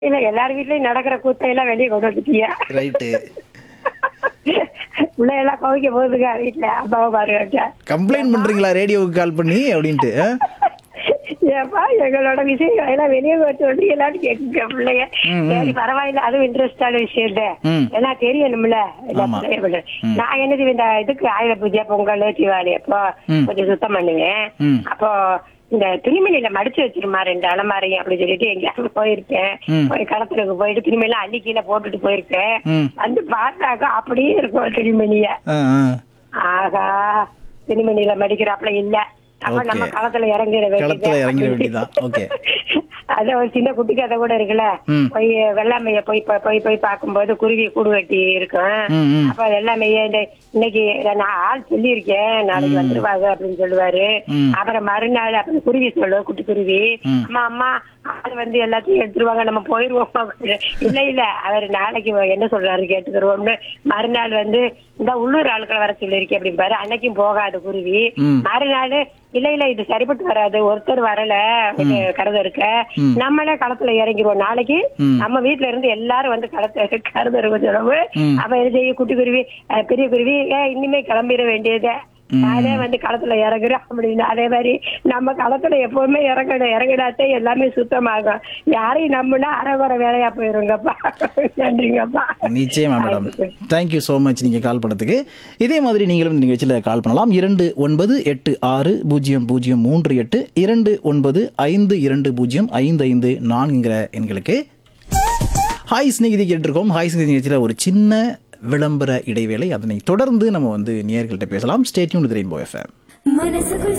இல்ல எல்லார் வீட்லயும் நடக்கிற கூத்தையெல்லாம் வெளியே கொண்டு வந்துட்டீங்க ரைட்டு உள்ள எல்லாம் கவிக்க போகுதுங்க வீட்டுல அப்பாவை பாருங்க கம்ப்ளைண்ட் பண்றீங்களா ரேடியோவுக்கு கால் பண்ணி அப்படின்ட்டு ஆ? ஏப்பா எங்களோட விஷயம் எல்லாம் வெளியே வச்சு வந்து எல்லாரும் கேட்குங்க பிள்ளைங்க ம், ம். சரி பரவாயில்ல அதுவும் இன்ட்ரெஸ்டான விஷயம் தான் ம். ஏன்னா தெரியணும்ல எல்லா ஆமா. பிள்ளைங்க பிள்ளை. நான் என்னது இந்த இதுக்கு ஆயுத பூஜை பொங்கல் தீபாவளி அப்போ ம். கொஞ்சம் சுத்தம் பண்ணுவேன் ம். அப்போ இந்த துணிமணியில மடிச்சு வச்சிருமா ரெண்டு அலமாரி அப்படி சொல்லிட்டு எங்கேயாவது போயிருக்கேன் ம். போய் களத்துக்கு போயிட்டு துணிமணிலாம் அள்ளி கீழே போட்டுட்டு போயிருக்கேன் ம். வந்து பார்த்தாக்கா அப்படியே இருக்கும் துணிமணிய ஆ, ஆ. ஆகா துணிமணியில மடிக்கிறாப்புல இல்ல அப்ப Okay. நம்ம களத்துல இறங்கிட களத்துல இறங்கிட வேண்டியதுதான். Okay. அத ஒரு சின்ன குட்டி கதை கூட இருக்குல்ல ம். போய் வெள்ளாமைய போய் போய் போய் போய் பார்க்கும்போது குருவி கூடு கட்டி இருக்கும் ம், ம். அப்ப வெள்ளாமைய இந்த இன்னைக்கு நான் ஆள் சொல்லியிருக்கேன் நாளைக்கு வந்துருவாங்க அப்படின்னு சொல்லுவாரு ம். அப்புறம் மறுநாள் அப்புறம் குருவி சொல்லு குட்டி குருவி ம். அம்மா அம்மா ஆள் வந்து எல்லாத்தையும் எடுத்துருவாங்க நம்ம போயிருவோம் அப்படின்னு. இல்ல இல்ல அவர் நாளைக்கு என்ன சொல்றாரு கேட்டுக்கிறோம்னு மறுநாள் வந்து இந்த உள்ளூர் ஆட்களை வர சொல்லியிருக்கேன் அப்படிம்பாரு அன்னைக்கும் போகாது குருவி ம். மறுநாள் இல்ல இல்ல இது சரிப்பட்டு வராது ஒருத்தர் வரல கருத இருக்க ம். நம்மளே களத்துல இறங்கிருவோம் நாளைக்கு ம். நம்ம வீட்ல இருந்து எல்லாரும் வந்து களத்துல கருத இருக்கும் சொல்லுவு ம். அப்ப என்ன செய்ய குட்டி குருவி அஹ், பெரிய குருவி ஏன் இனிமே கிளம்பிட வேண்டியதே ம். நானே வந்து களத்துல இறங்குறேன் அப்படின்னு அதே மாதிரி நம்ம களத்துல எப்பவுமே இறங்கணும் இறங்கினாத்தே எல்லாமே சுத்தமாகும் யாரையும் நம்பினா அரைகுறை வேலையா போயிருங்கப்பா நன்றிங்கப்பா நிச்சயமா மேடம் தேங்க்யூ ஸோ மச் நீங்கள் கால் பண்ணதுக்கு இதே மாதிரி நீங்களும் இந்த நிகழ்ச்சியில் கால் பண்ணலாம் இரண்டு ஒன்பது எட்டு ஆறு பூஜ்ஜியம் பூஜ்ஜியம் மூன்று எட்டு இரண்டு ஒன்பது ஐந்து இரண்டு பூஜ்ஜியம் ஐந்து ஐந்து நான்குங்கிற எண்களுக்கு ஹாய் ஸ்நேகிதி கேட்டிருக்கோம் ஹாய் ஸ்நேகிதி நிகழ்ச்சியில் ஒரு சின்ன விளம்பர இடைவேளை அதனை தொடர்ந்து நம்ம வந்து நேயர்கள்ட்ட பேசலாம் ஸ்டேட்யூன் ரெயின்போ எஃப்எம் மனசுக்குள்